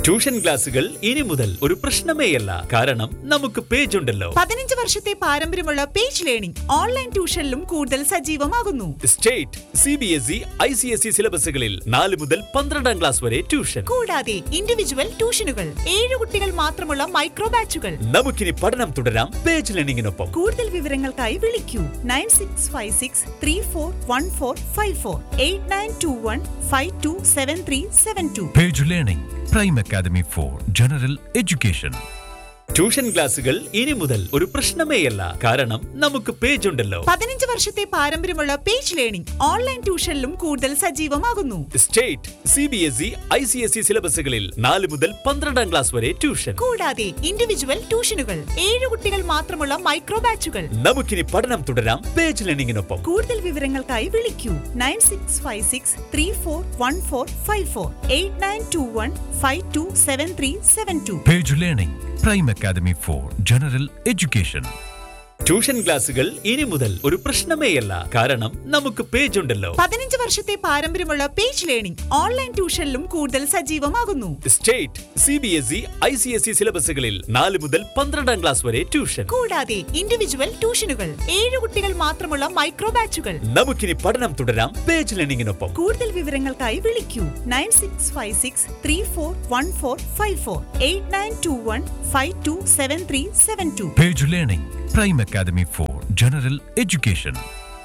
Tuition ക്ലാസുകൾ ഇനി മുതൽ ഒരു പ്രശ്നമേയല്ല കാരണം നമുക്ക് പേജ് ഉണ്ടല്ലോ പതിനഞ്ച് വർഷത്തെ പാരമ്പര്യമുള്ള പേജ് ലേണിംഗ് ഓൺലൈൻ ട്യൂഷനിലും കൂടുതൽ സജീവമാകുന്നു state C B S E I C S E സിലബസുകളിൽ നാല് മുതൽ പന്ത്രണ്ടാം ക്ലാസ് വരെ ട്യൂഷൻ കൂടാതെ ഇൻഡിവിജ്വൽ ട്യൂഷനുകൾ ഏഴ് കുട്ടികൾ മാത്രമുള്ള മൈക്രോ ബാച്ചുകൾ നമുക്കിനി പഠനം തുടരാം പേജ് ലേണിംഗിനൊപ്പം കൂടുതൽ വിവരങ്ങൾക്കായി വിളിക്കൂ nine six five six three four one four five four eight nine two one five two seven three seven two Page Learning, Prime Academy for General Education. Tuition ക്ലാസുകൾ ഇനി മുതൽ ഒരു പ്രശ്നമേയല്ല കാരണം നമുക്ക് പേജ് ഉണ്ടല്ലോ പതിനഞ്ച് വർഷത്തെ പാരമ്പര്യമുള്ള പേജ് ലേണിംഗ് ഓൺലൈൻ ട്യൂഷനിലും കൂടുതൽ സജീവമാകുന്നു state C B S E I C S E സിലബസുകളിൽ നാല് മുതൽ പന്ത്രണ്ടാം ക്ലാസ് വരെ ട്യൂഷൻ കൂടാതെ ഇൻഡിവിജ്വൽ ട്യൂഷനുകൾ ഏഴ് കുട്ടികൾ മാത്രമുള്ള മൈക്രോ ബാച്ചുകൾ നമുക്കിനി പഠനം തുടരാം പേജ് ലേണിംഗിനൊപ്പം കൂടുതൽ വിവരങ്ങൾക്കായി വിളിക്കൂ nine six five six three four one four five four eight nine two one five two seven three seven two Page Learning, Prime Academy for General Education. Tuition ക്ലാസുകൾ ഇനി മുതൽ ഒരു പ്രശ്നമേയല്ല കാരണം നമുക്ക് പേജ് ഉണ്ടല്ലോ പതിനഞ്ച് വർഷത്തെ പാരമ്പര്യമുള്ള പേജ് ലേണിംഗ് ഓൺലൈൻ ട്യൂഷനിലും കൂടുതൽ സജീവമാകുന്നു state C B S E I C S E സിലബസുകളിൽ നാല് മുതൽ പന്ത്രണ്ടാം ക്ലാസ് വരെ ട്യൂഷൻ കൂടാതെ ഇൻഡിവിജ്വൽ ട്യൂഷനുകൾ ഏഴ് കുട്ടികൾ മാത്രമുള്ള മൈക്രോ ബാച്ചുകൾ നമുക്കിനി പഠനം തുടരാം പേജ് ലേണിംഗിനൊപ്പം കൂടുതൽ വിവരങ്ങൾക്കായി വിളിക്കൂ nine six five six three four one four five four eight nine two one five two seven three seven two Page Learning, Prime Academy for General Education.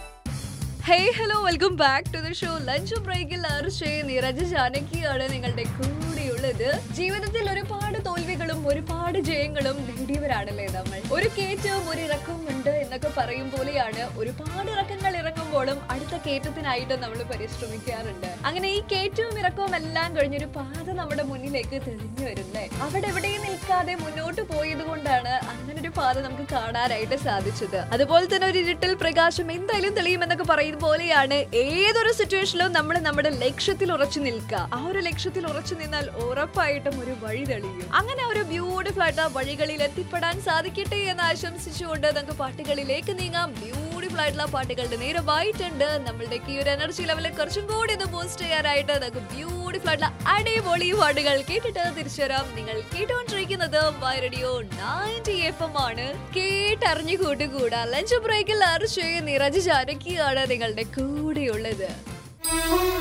Hey hello welcome back to the show lunch ബ്രേക്കിൽ അർഷേ നിരജ ജാനകിയാണ് നിങ്ങളുടെ കൂടെയുള്ളത് ജീവിതത്തിൽ ഒരുപാട് തോൽവികളും ഒരുപാട് ജയങ്ങളും നേടിയവരാണല്ലേ നമ്മൾ ഒരു കയറ്റവും ഒരു ഇറക്കവും ഉണ്ട് എന്നൊക്കെ പറയും പോലെയാണ് ഒരുപാട് ഇറക്കങ്ങൾ ഇറങ്ങുമ്പോഴും അടുത്ത കയറ്റത്തിനായിട്ട് നമ്മൾ പരിശ്രമിക്കാറുണ്ട് അങ്ങനെ ഈ കയറ്റവും ഇറക്കവും എല്ലാം കഴിഞ്ഞൊരു പാത നമ്മുടെ മുന്നിലേക്ക് തെളിഞ്ഞു വരുന്നേ അവിടെ എവിടെയും നിൽക്കാതെ മുന്നോട്ട് പോയത് കൊണ്ടാണ് അങ്ങനെ ഒരു പാത നമുക്ക് കാണാനായിട്ട് സാധിച്ചത് അതുപോലെ തന്നെ ഒരു ഇരുട്ടിൽ പ്രകാശം എന്തായാലും തെളിയുമെന്നൊക്കെ പറയുന്ന പോലെയാണ് ഏതൊരു സിറ്റുവേഷനിലും നമ്മൾ നമ്മുടെ ലക്ഷ്യത്തിൽ ഉറച്ചു നിൽക്കുക ആ ഒരു ലക്ഷ്യത്തിൽ ഉറച്ചു നിന്നാൽ ഉറപ്പായിട്ടും ഒരു വഴി തെളിയും അങ്ങനെ ഒരു ബ്യൂട്ടിഫുൾ ആയിട്ട് ആ വഴികളിൽ എത്തിപ്പെടാൻ സാധിക്കട്ടെ എന്ന് ആശംസിച്ചുകൊണ്ട് നമുക്ക് പാട്ടുകളിലേക്ക് നീങ്ങാം ബ്യൂട്ടിഫുൾ ആയിട്ടുള്ള പാട്ടുകളുടെ നേരമായിട്ടുണ്ട് നമ്മളുടെ ഈ ഒരു എനർജി ലെവലിൽ കുറച്ചും കൂടി ഇത് ബൂസ്റ്റ് ചെയ്യാനായിട്ട് നമുക്ക് ബ്യൂട്ടിഫുൾ ആയിട്ടുള്ള അടിപൊളി പാട്ടുകൾ കേട്ടിട്ട് തിരിച്ചു വരാം നിങ്ങൾ കേട്ടുകൊണ്ടിരിക്കുന്നത് റേഡിയോ നയൻറ്റി എഫ് എം ആണ് കേട്ടറിഞ്ഞു കൂട്ടുകൂടാ ലഞ്ച് ബ്രേക്കിൽ അർഷയെ നിറച്ച് ജാനകിയാണ് നിങ്ങളുടെ കൂടെയുള്ളത്